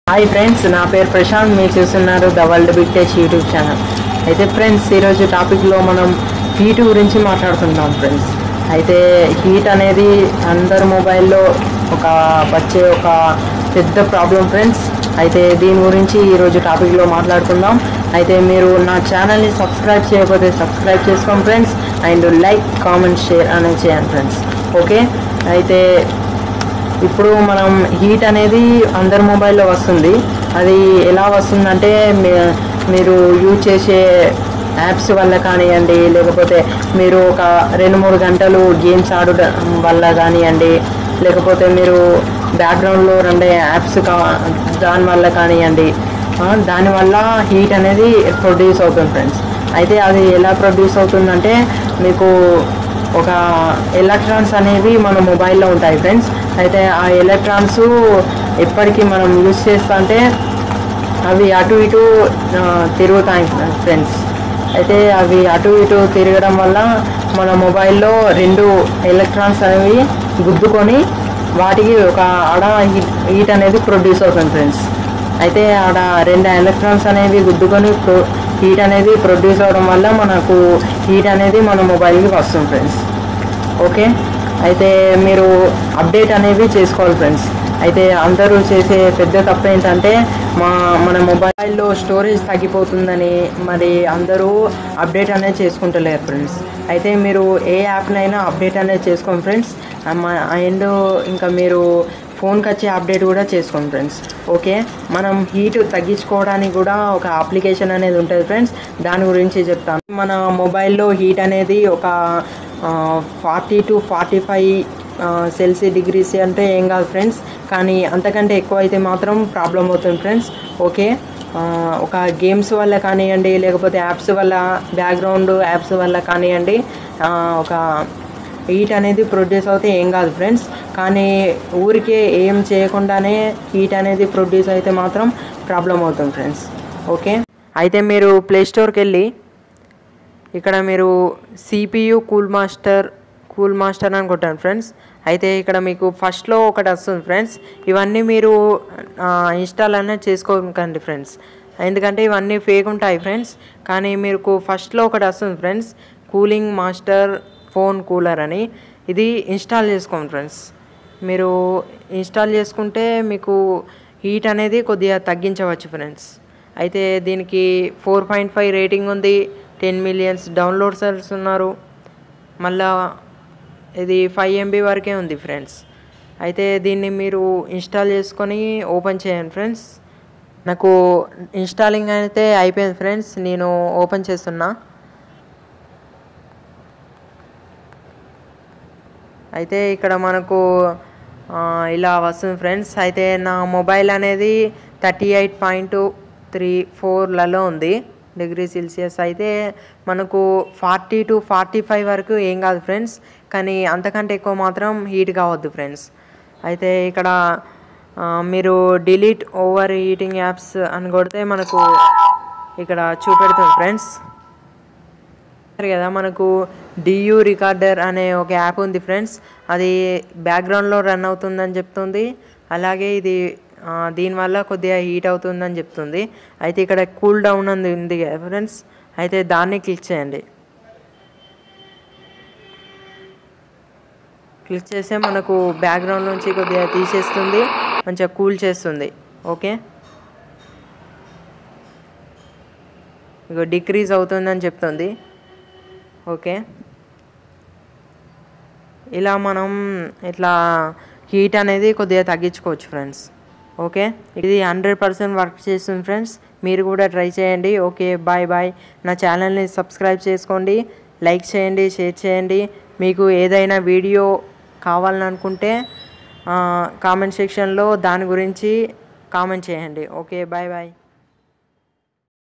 hi friends నా పేరు ప్రశాంత్ మీరు చూస్తున్నారు the world big tech YouTube channel అయితే ఫ్రెండ్స్ ఈరోజు టాపిక్లో మనం హీట్ గురించి మాట్లాడుకుందాం ఫ్రెండ్స్ అయితే హీట్ అనేది అందరి మొబైల్లో ఒక వచ్చే ఒక పెద్ద ప్రాబ్లం ఫ్రెండ్స్ అయితే దీని గురించి ఈరోజు టాపిక్లో మాట్లాడుకుందాం అయితే మీరు నా ఛానల్ని సబ్స్క్రైబ్ చేయకపోతే సబ్స్క్రైబ్ చేసుకోండి friends and like comment share అనేది చేయండి ఫ్రెండ్స్ ఓకే అయితే ఇప్పుడు మనం హీట్ అనేది అందరి మొబైల్లో వస్తుంది అది ఎలా వస్తుందంటే మీ- మీరు యూజ్ చేసే యాప్స్ వల్ల కానివ్వండి లేకపోతే మీరు ఒక రెండు మూడు గంటలు గేమ్స్ ఆడడం వల్ల కానివ్వండి లేకపోతే మీరు బ్యాక్గ్రౌండ్లో రెండే యాప్స్ కా దానివల్ల కానివ్వండి ఆ, దానివల్ల హీట్ అనేది ప్రొడ్యూస్ అవుతుంది ఫ్రెండ్స్ అయితే అది ఎలా ప్రొడ్యూస్ అవుతుందంటే మీకు ఒక ఎలక్ట్రాన్స్ అనేవి మన మొబైల్లో ఉంటాయి ఫ్రెండ్స్ అయితే ఆ ఎలక్ట్రాన్స్ ఎప్పటికీ మనం యూజ్ చేస్తుంటే అవి అటు ఇటు ఆ, తిరుగుతాయి ఫ్రెండ్స్ అయితే అవి అటు ఇటు తిరగడం వల్ల మన మొబైల్లో రెండు ఎలక్ట్రాన్స్ అనేవి గుద్దుకొని వాటికి ఒక ఆడ హీట్ హీట్ అనేది ప్రొడ్యూస్ అవుతుంది ఫ్రెండ్స్ అయితే ఆడ రెండు ఎలక్ట్రాన్స్ అనేవి గుద్దుకొని ప్రో హీట్ అనేది ప్రొడ్యూస్ అవడం వల్ల మనకు హీట్ అనేది మన మొబైల్కి వస్తుంది ఫ్రెండ్స్ ఓకే అయితే మీరు అప్డేట్ అనేవి చేసుకోవాలి ఫ్రెండ్స్ అయితే అందరూ చేసే పెద్ద తప్పు ఏంటంటే మా మన మొబైల్లో స్టోరేజ్ తగ్గిపోతుందని మరి అందరూ అప్డేట్ అనేది చేసుకుంటలేరు ఫ్రెండ్స్ అయితే మీరు ఏ యాప్నైనా అప్డేట్ అనేది చేసుకోండి ఫ్రెండ్స్ అండ్ ఇంకా మీరు ఫోన్కి వచ్చే అప్డేట్ కూడా చేసుకోండి ఫ్రెండ్స్ ఓకే మనం హీట్ తగ్గించుకోవడానికి కూడా ఒక అప్లికేషన్ అనేది ఉంటుంది ఫ్రెండ్స్ దాని గురించి చెప్తాను మన మొబైల్లో హీట్ అనేది ఒక forty two forty five Celsius degrees అంటే ఏం కాదు ఫ్రెండ్స్ కానీ అంతకంటే ఎక్కువ అయితే మాత్రం ప్రాబ్లం అవుతుంది ఫ్రెండ్స్ ఓకే ఆ, ఒక గేమ్స్ వల్ల కానివ్వండి లేకపోతే యాప్స్ వల్ల బ్యాక్గ్రౌండ్ యాప్స్ వల్ల కానివ్వండి ఆ, ఒక హీట్ అనేది ప్రొడ్యూస్ అవుతే ఏం కాదు ఫ్రెండ్స్ కానీ ఊరికే ఏం చేయకుండానే హీట్ అనేది ప్రొడ్యూస్ అయితే మాత్రం ప్రాబ్లం అవుతుంది ఫ్రెండ్స్ ఓకే అయితే మీరు ప్లే స్టోర్కి వెళ్ళి ఇక్కడ మీరు CPU cool master cool master అని కొట్టాను ఫ్రెండ్స్ అయితే ఇక్కడ మీకు ఫస్ట్లో ఒకటి వస్తుంది ఫ్రెండ్స్ ఇవన్నీ మీరు ఇన్స్టాల్ అనేది చేసుకోకండి ఫ్రెండ్స్ ఎందుకంటే ఇవన్నీ ఫేక్ ఉంటాయి ఫ్రెండ్స్ కానీ మీకు ఫస్ట్లో ఒకటి వస్తుంది friends cooling master phone cooler అని ఇది ఇన్స్టాల్ చేసుకోండి ఫ్రెండ్స్ మీరు ఇన్స్టాల్ చేసుకుంటే మీకు హీట్ అనేది కొద్దిగా తగ్గించవచ్చు ఫ్రెండ్స్ అయితే దీనికి ఫోర్ పాయింట్ ఫైవ్ రేటింగ్ ఉంది టెన్ మిలియన్స్ డౌన్లోడ్సర్స్ ఉన్నారు మళ్ళా ఇది ఫైవ్ ఎంబీ వరకే ఉంది ఫ్రెండ్స్ అయితే దీన్ని మీరు ఇన్స్టాల్ చేసుకొని ఓపెన్ చేయండి ఫ్రెండ్స్ నాకు ఇన్స్టాలింగ్ అయితే అయిపోయింది ఫ్రెండ్స్ నేను ఓపెన్ చేస్తున్నా అయితే ఇక్కడ మనకు ఆ, ఇలా వస్తుంది ఫ్రెండ్స్ అయితే నా మొబైల్ అనేది థర్టీ ఎయిట్ పాయింట్ త్రీ ఫోర్లలో ఉంది డిగ్రీ సెల్సియస్ అయితే మనకు ఫార్టీ టు ఫార్టీ ఫైవ్ వరకు ఏం కాదు ఫ్రెండ్స్ కానీ అంతకంటే ఎక్కువ మాత్రం హీట్ కావద్దు ఫ్రెండ్స్ అయితే ఇక్కడ ఆ, మీరు డిలీట్ ఓవర్ హీటింగ్ యాప్స్ అని కొడితే మనకు ఇక్కడ చూపెడుతుంది ఫ్రెండ్స్ సరే కదా మనకు డియూ రికార్డర్ అనే ఒక యాప్ ఉంది ఫ్రెండ్స్ అది బ్యాక్గ్రౌండ్లో రన్ అవుతుందని చెప్తుంది అలాగే ఇది ఆ, దీనివల్ల కొద్దిగా హీట్ అవుతుందని చెప్తుంది అయితే ఇక్కడ కూల్ డౌన్ అని ఉంది కదా ఫ్రెండ్స్ అయితే దాన్ని క్లిక్ చేయండి క్లిక్ చేస్తే మనకు బ్యాక్గ్రౌండ్ నుంచి కొద్దిగా తీసేస్తుంది మంచిగా కూల్ చేస్తుంది ఓకే ఇక డిక్రీజ్ అవుతుందని చెప్తుంది ఓకే ఇలా మనం ఇట్లా హీట్ అనేది కొద్దిగా తగ్గించుకోవచ్చు ఫ్రెండ్స్ ఓకే ఇది హండ్రెడ్ పర్సెంట్ వర్క్ చేస్తుంది ఫ్రెండ్స్ మీరు కూడా ట్రై చేయండి ఓకే బాయ్ బాయ్ నా ఛానల్ని సబ్స్క్రైబ్ చేసుకోండి లైక్ చేయండి షేర్ చేయండి మీకు ఏదైనా వీడియో కావాలని అనుకుంటే కామెంట్ సెక్షన్లో దాని గురించి కామెంట్ చేయండి ఓకే బాయ్ బాయ్